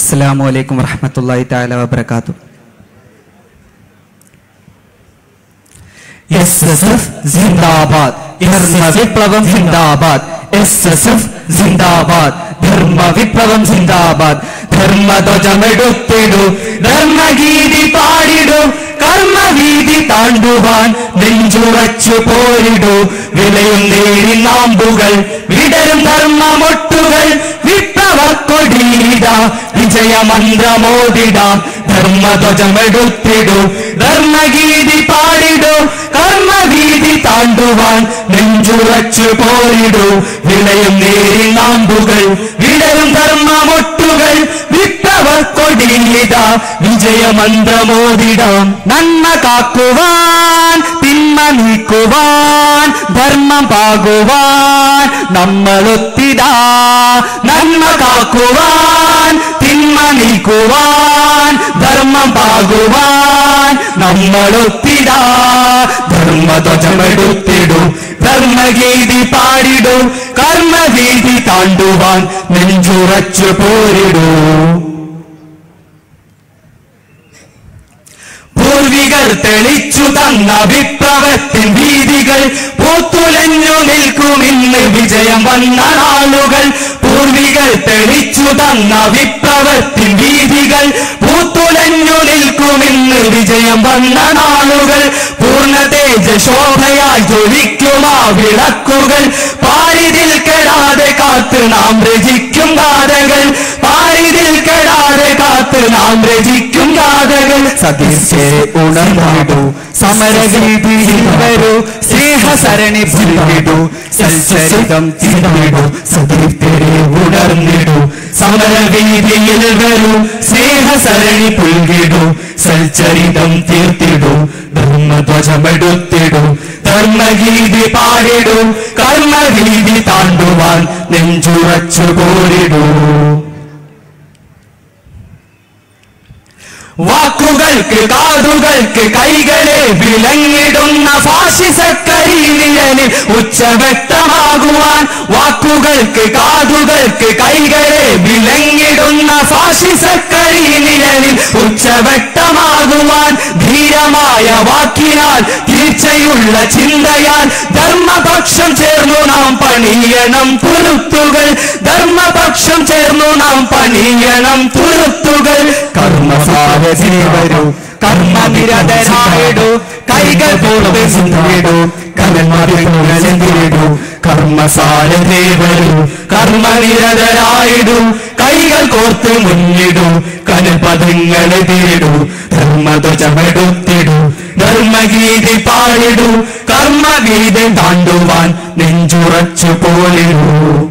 അസ്സാം വലൈക്കും വറഹമത്തല്ലാഹി താല വബർക്കാത്തു എസ് എസ് എഫ് ജിന്ദാബാദ് ധർമ്മ വിപ്ലവം ജിന്ദാബാദ് എസ് എസ് എഫ് ജിന്ദാബാദ് ധർമ്മ വിപ്ലവം ജിന്ദാബാദ് ധർമ്മധ്വജമെടുത്തിടു ധർമ്മഗീതി പാടിടു കർമ്മവീതി താണ്ടുവാൻ നെഞ്ചുറച്ചു പോരിടു വിലയും നേരി നാമ്പുകൾ വിടരും ധർമ്മമൊട്ടുകൾ വിപ്ലവ കൊടീട വിജയമന്ത്രമോദിടാം ധർമ്മധ്വജമെടുത്തിടു ധർമ്മഗീതി പാടിടു കർമ്മവീതി താണ്ടുവാൻ നെഞ്ചുറച്ചു പോരിടു വിളയും നേരി നാമ്പുകൾ വിടരും ധർമ്മമൊട്ടുകൾ വിപ്ലവ കൊടിയിട വിജയമന്ത്രമോദിടാം നന്മ കാക്കുവാൻ തിന്മ നീക്കുവാൻ ധർമ്മം പാകുവാൻ നമ്മളൊത്തിടാ നന്മ കാക്കുവാൻ തിന്മ നീക്കുവാൻ ധർമ്മം പാകുവാൻ നമ്മളൊത്തിടാ ധർമ്മധ്വജമെടുത്തിടു ധർമ്മഗീതി പാടിടു കർമ്മവീതി താണ്ടുവാൻ നെഞ്ചുറച്ചു പോരിടൂ പൂർവികർ തെളിച്ചു തന്ന വിപ്ലവത്തിൻ വീതികൾ പൂത്തുലഞ്ഞു നിൽക്കുമിന്ന് വിജയം വന്ന നാളുകൾ പൂർവികർ തെളിച്ചു തന്ന വിപ്ലവത്തിൻ വീതികൾ പൂത്തുലഞ്ഞു നിൽക്കുമിന്ന് വിജയം വന്ന നാളുകൾ പൂർണ്ണ തേജ ശോഭയായി ജ്വലിക്കുമാ വിളക്കുകൾ പാരിതിൽ കെടാതെ കാത്ത് നാം രചിക്കും ഗാഥകൾ പാരിതിൽ കെടാതെ കാത്ത് നാം രചിക്കും ഗാഥകൾ സതീശേ ഉണർന്നിടൂ സമരഗീതിയിൽ വരൂ സ്നേഹസരണി പുൽകിടൂ സൽചരിതം തിരിടൂ സതീർത്തരെ ഉണർന്നിടൂ സമരവീതിയിൽ വരൂ സ്നേഹസരണി പുൽകിടൂ സൽചരിതം തീർത്തിടൂ ധർമ്മധ്വജമെടുത്തിടൂ ധർമ്മഗീതി പാടിടൂ കർമ്മഗീതി താണ്ടുവാൻ നെഞ്ചുറച്ചു പോരിടൂ വാക്കുകൾക്ക് കാതുകൾക്ക് കൈകളെ വിലങ്ങിടുന്ന ഫാഷിസക്കരിനിഴലിൽ ഉച്ചവ്യക്തമാകുവാൻ വാക്കുകൾക്ക് കാതുകൾക്ക് കൈകളെ വിലങ്ങിടുന്ന ഫാഷിസക്കരിനിഴലിൽ ഉച്ചവ്യക്തമാകുവാൻ ധീരമായ വാക്കിനാൽ തീർച്ചയുള്ള ചിന്തയാൽ ധർമ്മപക്ഷം ചേർന്നു നാം പണിയണം തുരുത്തുകൾ ധർമ്മപക്ഷം ചേർന്നു നാം പണിയണം തുരുത്തുകൾ കർമ്മസാരഥി വരൂ കർമ്മനിരതരായിടൂ കൈകൾ പൂർവ്വ സിന്ധിടൂ കർമ്മറിടൂ കർമ്മസാരഥി വരൂ കർമ്മനിരതരായിടൂ കൈകൾ കോർത്ത് മുന്നിടൂ കനപദങ്ങളെതിരിടൂ ധർമ്മധ്വജമെടുത്തിടൂ ധർമ്മഗീതി പാടിടൂ കർമ്മഗീതി താണ്ടുവാൻ നെഞ്ചുറച്ചു പോലിടൂ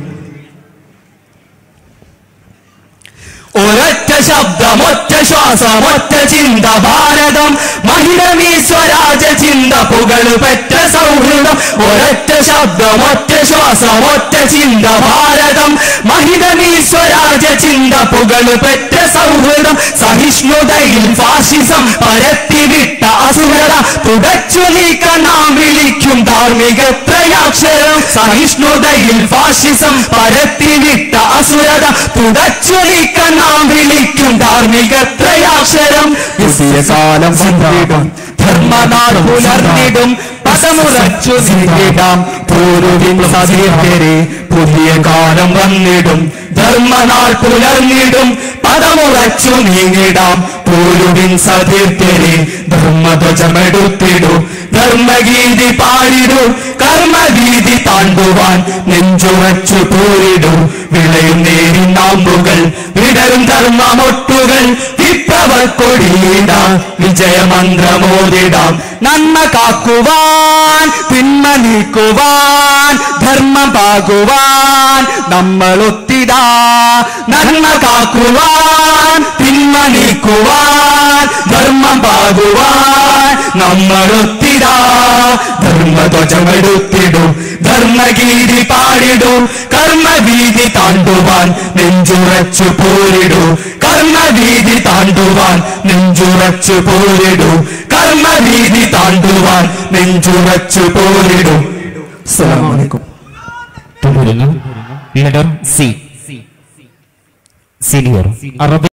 ഒരൊറ്റ ശബ്ദം ഒറ്റ ശ്വാസം ഒറ്റ ചിന്ത ഭാരതം മഹിതമീ സ്വരാജ ചിന്ത പുകളു പെറ്റ സൗഹൃദം ഒരൊറ്റ ശബ്ദം ഒറ്റ ശ്വാസം ഒറ്റ ചിന്ത ഭാരതം മഹിതമീ സ്വരാജ ചിന്ത പുകളു പെറ്റ സൗഹൃദം സഹിഷ്ണുതയിൽ ഫാഷിസം പരത്തിവിട്ട അസുരത തുടച്ചു നീക്കാൻ നാം വിളിക്കും ധാർമ്മിക ത്രയാക്ഷരം സഹിഷ്ണുതയിൽ ഫാഷിസം പരത്തിവിട്ട അസുരത തുടച്ചു നീക്കാൻ നാം വിളിക്കും ധാർമ്മിക ത്രയാക്ഷരം പുതിയ കാലം വന്നിടും ധർമ്മനാട് പുലർന്നിടും പദമുറച്ചു നീങ്ങിടാം പൂർവിൻ സതീർക്കരെ പുതിയ കാലം വന്നിടും ധർമ്മനാൾ പുലർന്നിടും പദമുറച്ചു നീങ്ങിടാം പൂരുവിൻ സതീർക്കരെ ധർമ്മധ്വജമെടുത്തിടു ധർമ്മഗീതി പാടിടു കർമ്മഗീതി താണ്ടുവാൻ നെഞ്ചുറച്ചു പോരിടു വിളയും നേരി നാമ്പുകൾ വിടരും ധർമ്മമൊട്ടുകൾ വിപ്ലവ കൊടിയിട വിജയമന്ത്രമോദിടാം നന്മ കാക്കുവാൻ തിന്മ നീക്കുവാൻ ധർമ്മം പാകുവാൻ നമ്മൾ ഒത്തിടാ നന്മ കാക്കുവാൻ തിന്മ നീക്കുവാൻ ധർമ്മം പാകുവാൻ നമ്മൾ ഒത്തിടാ ധർമ്മധ്വജമെടുത്തിടു ധർമ്മഗീതി പാടിടു കർമ്മവീതി താണ്ടുവാൻ നെഞ്ചുറച്ചു പോരിടു കർമ്മവീതി താണ്ടുവാൻ നെഞ്ചുറച്ചു പോരിടു കർമ്മവീതി താണ്ടുവാൻ നെഞ്ചുറച്ചു പോരിടു അസ്സലാമു അലൈക്കും തുടരുന്നു ലെറ്റർ സി സീനിയർ അറബി